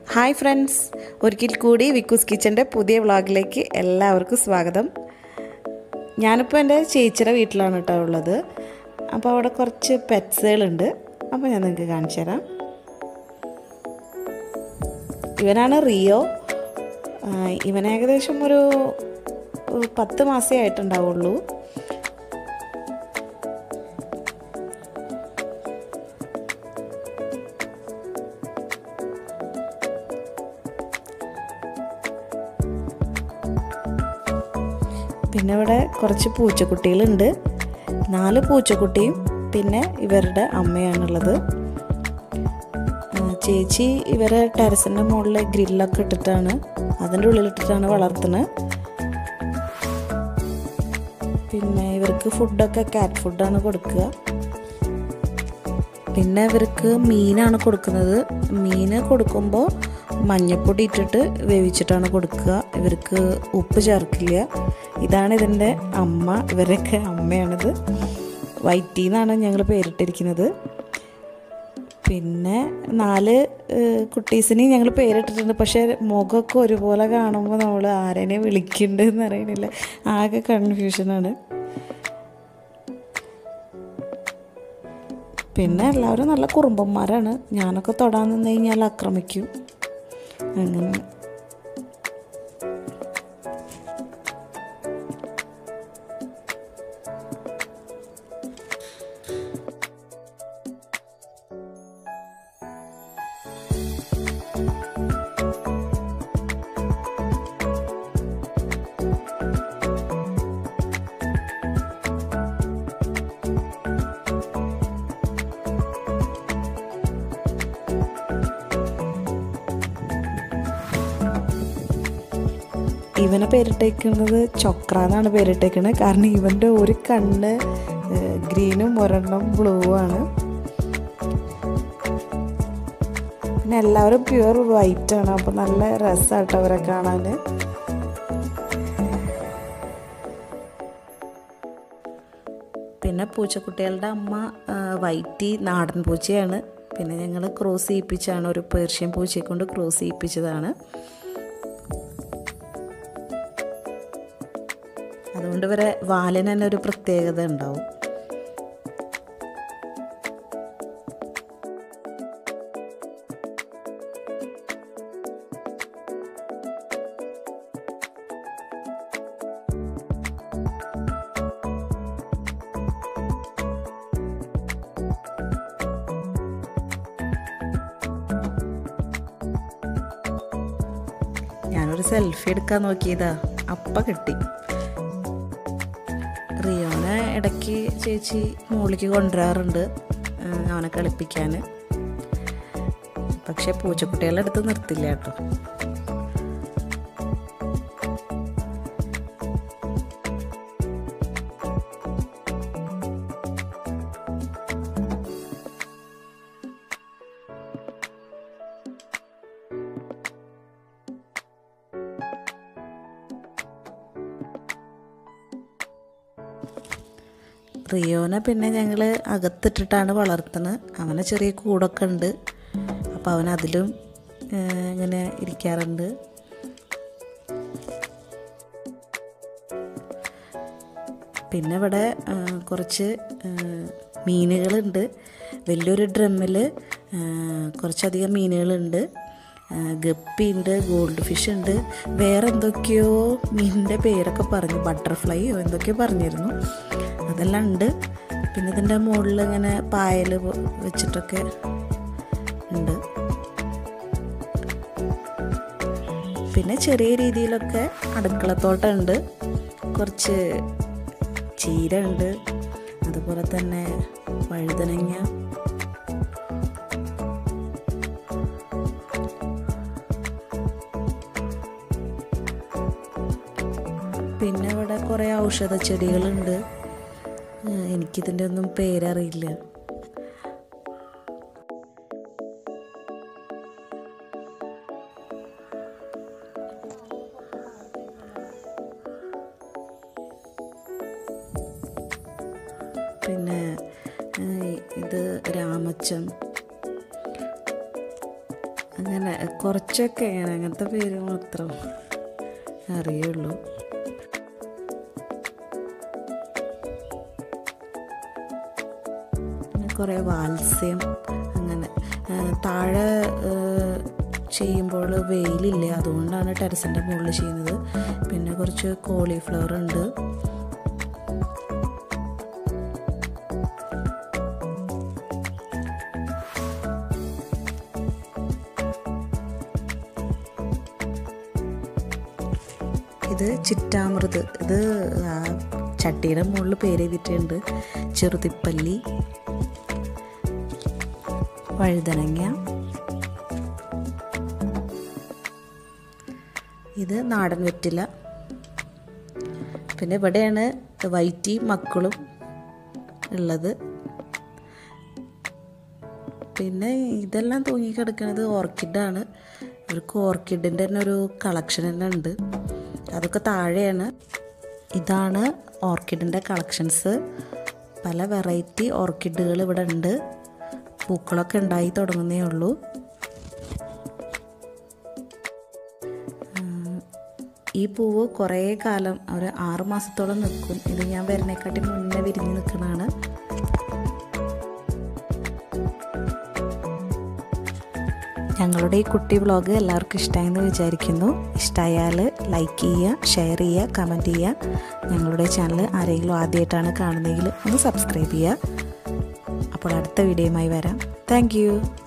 hi friends ഒരിക്കൽ കൂടി വിക്കൂസ് കിച്ചൻ്റെ പുതിയ വ്ളോഗിലേക്ക് എല്ലാവർക്കും സ്വാഗതം ഞാനിപ്പോൾ എൻ്റെ ചേച്ചിയുടെ വീട്ടിലാണ് കേട്ടോ ഉള്ളത് അപ്പോൾ അവിടെ കുറച്ച് പെറ്റ്സുകളുണ്ട് അപ്പോൾ ഞാൻ നിങ്ങൾക്ക് കാണിച്ചു തരാം ഇവനാണ് റിയോ ആ, ഇവൻ ഏകദേശം ഒരു ഒരു പത്ത് മാസമേ ആയിട്ടുണ്ടാവുള്ളൂ പിന്നെ ഇവിടെ കുറച്ച് പൂച്ചക്കുട്ടികളുണ്ട് നാല് പൂച്ചക്കുട്ടിയും പിന്നെ ഇവരുടെ അമ്മയാണുള്ളത് ആ, ചേച്ചി ഇവരെ ടെറസിൻ്റെ മുകളിൽ ഗ്രില്ലൊക്കെ ഇട്ടിട്ടാണ് അതിൻ്റെ ഉള്ളിലിട്ടിട്ടാണ് വളർത്തുന്നത് പിന്നെ ഇവർക്ക് ഫുഡൊക്കെ കാറ്റ് ഫുഡാണ് കൊടുക്കുക പിന്നെ ഇവർക്ക് മീനാണ് കൊടുക്കുന്നത് മീന് കൊടുക്കുമ്പോൾ മഞ്ഞപ്പൊടി ഇട്ടിട്ട് വേവിച്ചിട്ടാണ് കൊടുക്കുക ഇവർക്ക് ഉപ്പ് ചേർക്കില്ല ഇതാണ് ഇതിൻ്റെ അമ്മ ഇവരൊക്കെ അമ്മയാണിത് വൈറ്റി എന്നാണ് ഞങ്ങൾ പേരിട്ടിരിക്കുന്നത് പിന്നെ നാല് കുട്ടീസിനെയും ഞങ്ങൾ പേരിട്ടിട്ടുണ്ട് പക്ഷേ മുഖമൊക്കെ ഒരുപോലെ കാണുമ്പോൾ നമ്മൾ ആരെനെ വിളിക്കുന്നുണ്ടെന്ന് അറിയണില്ല ആകെ കൺഫ്യൂഷനാണ് പിന്നെ എല്ലാവരും നല്ല കുറുമ്പന്മാരാണ് ഞാനൊക്കെ തൊടാൻ നിന്ന് കഴിഞ്ഞാൽ ആക്രമിക്കും അങ്ങനെ ഇവനെ പേരിട്ടേക്കുന്നത് ചൊക്ര എന്നാണ് പേരിട്ടേക്കുന്നത് കാരണം ഇവൻ്റെ ഒരു കണ്ണ് ഏഹ്, ഗ്രീനും ഒരെണ്ണം ബ്ലൂ ആണ് പിന്നെ എല്ലാവരും പ്യുവർ വൈറ്റ് ആണ് അപ്പോൾ നല്ല രസമാട്ടോ അവരെ കാണാൻ പിന്നെ പൂച്ചക്കുട്ടികളുടെ അമ്മ ആ, വൈറ്റി നാടൻ പൂച്ചയാണ് പിന്നെ ഞങ്ങൾ ക്രോസ് ചെയ്യിപ്പിച്ചാണ് ഒരു പേർഷ്യൻ പൂച്ചയെ കൊണ്ട് ക്രോസ് ചെയ്യിപ്പിച്ചതാണ് അതുകൊണ്ട് ഇവരെ വാലിന് തന്നെ ഒരു പ്രത്യേകത ഉണ്ടാവും ഞാനൊരു സെൽഫി എടുക്കാൻ നോക്കിയതാ അപ്പ കിട്ടി റിയോനെ ഇടയ്ക്ക് ചേച്ചി മുകളിലേക്ക് കൊണ്ടുവരാറുണ്ട് ആ, അവനെ കളിപ്പിക്കാൻ പക്ഷെ പൂച്ചക്കുട്ടികളുടെ അടുത്ത് നിർത്തില്ല കേട്ടോ റിയോനെ പിന്നെ ഞങ്ങൾ അകത്തിട്ടിട്ടാണ് വളർത്തുന്നത് അവനെ ചെറിയ കൂടൊക്കെ ഉണ്ട് അപ്പോൾ അവൻ അതിലും ഏഹ്, ഇങ്ങനെ ഇരിക്കാറുണ്ട് പിന്നെ ഇവിടെ ആ, കുറച്ച് ആ, മീനുകളുണ്ട് വലിയൊരു ഡ്രമ്മിൽ കുറച്ചധികം മീനുകളുണ്ട് ആ, ഗപ്പിയുണ്ട് ഗോൾഡ് ഫിഷ് ഉണ്ട് വേറെ എന്തൊക്കെയോ മീനിൻ്റെ പേരൊക്കെ പറഞ്ഞു ബട്ടർഫ്ലൈയോ എന്തൊക്കെയോ പറഞ്ഞിരുന്നു അതെല്ലാം ഉണ്ട് പിന്നെ ഇതിൻ്റെ മുകളിൽ ഇങ്ങനെ പായൽ പോ- വെച്ചിട്ടൊക്കെ ഉണ്ട് പിന്നെ ചെറിയ രീതിയിലൊക്കെ അടുക്കളത്തോട്ടം ഉണ്ട് കുറച്ച് ചീര ഉണ്ട് അതുപോലെ തന്നെ വഴുതനങ്ങ പിന്നെ ഇവിടെ കുറേ ഔഷധ ചെടികളുണ്ട് ഏഹ് എനിക്കിതിൻ്റെ ഒന്നും പേരറിയില്ല പിന്നെ ഏഹ് ഇത് രാമച്ചം അങ്ങനെ കുറച്ചൊക്കെ അങ്ങനെ അങ്ങനത്തെ പേര് മാത്രം അറിയുള്ളൂ പിന്നെ കുറേ വാത്സ്യം അങ്ങനെ ആ, താഴെ ആ, ചെയ്യുമ്പോൾ വെയിലില്ല അതുകൊണ്ടാണ് ടെറസിൻ്റെ മുകളിൽ ചെയ്യുന്നത് പിന്നെ കുറച്ച് കോളിഫ്ലവർ ഉണ്ട് ഇത് ചിറ്റാമൃത് ഇത് ആ ചട്ടിയുടെ മുകളിൽ പേര് എഴുതിയിട്ടുണ്ട് ചെറുതിപ്പല്ലി വഴുതനങ്ങ ഇത് നാടൻ വെറ്റില പിന്നെ ഇവിടെയാണ് വൈറ്റി മക്കളും ഉള്ളത് പിന്നെ ഇതെല്ലാം തൂങ്ങിക്കിടക്കുന്നത് ഓർക്കിഡാണ് ഇവർക്ക് ഓർക്കിഡിൻ്റെ തന്നെ ഒരു കളക്ഷൻ തന്നെ ഉണ്ട് അതൊക്കെ താഴെയാണ് ഇതാണ് ഓർക്കിഡിൻ്റെ കളക്ഷൻസ് പല വെറൈറ്റി ഓർക്കിഡുകൾ ഇവിടെ ഉണ്ട് പൂക്കളൊക്കെ ഉണ്ടായി തുടങ്ങുന്നേ ഉള്ളൂ ഈ പൂവ് കുറേ കാലം ഒരു ആറ് മാസത്തോളം നിൽക്കും ഇത് ഞാൻ വരുന്നേക്കാട്ടി മുന്നേ വിരിഞ്ഞ് നിൽക്കുന്നതാണ് ഞങ്ങളുടെ ഈ കുട്ടി വ്ളോഗ് എല്ലാവർക്കും ഇഷ്ടമായെന്ന് വിചാരിക്കുന്നു ഇഷ്ടമായാൽ ലൈക്ക് ചെയ്യുക ഷെയർ ചെയ്യുക കമൻറ്റ് ചെയ്യുക ഞങ്ങളുടെ ചാനൽ ആരെങ്കിലും ആദ്യമായിട്ടാണ് കാണുന്നതെങ്കിൽ ഒന്ന് സബ്സ്ക്രൈബ് ചെയ്യുക അപ്പോൾ അടുത്ത വീഡിയോയുമായി വരാം താങ്ക്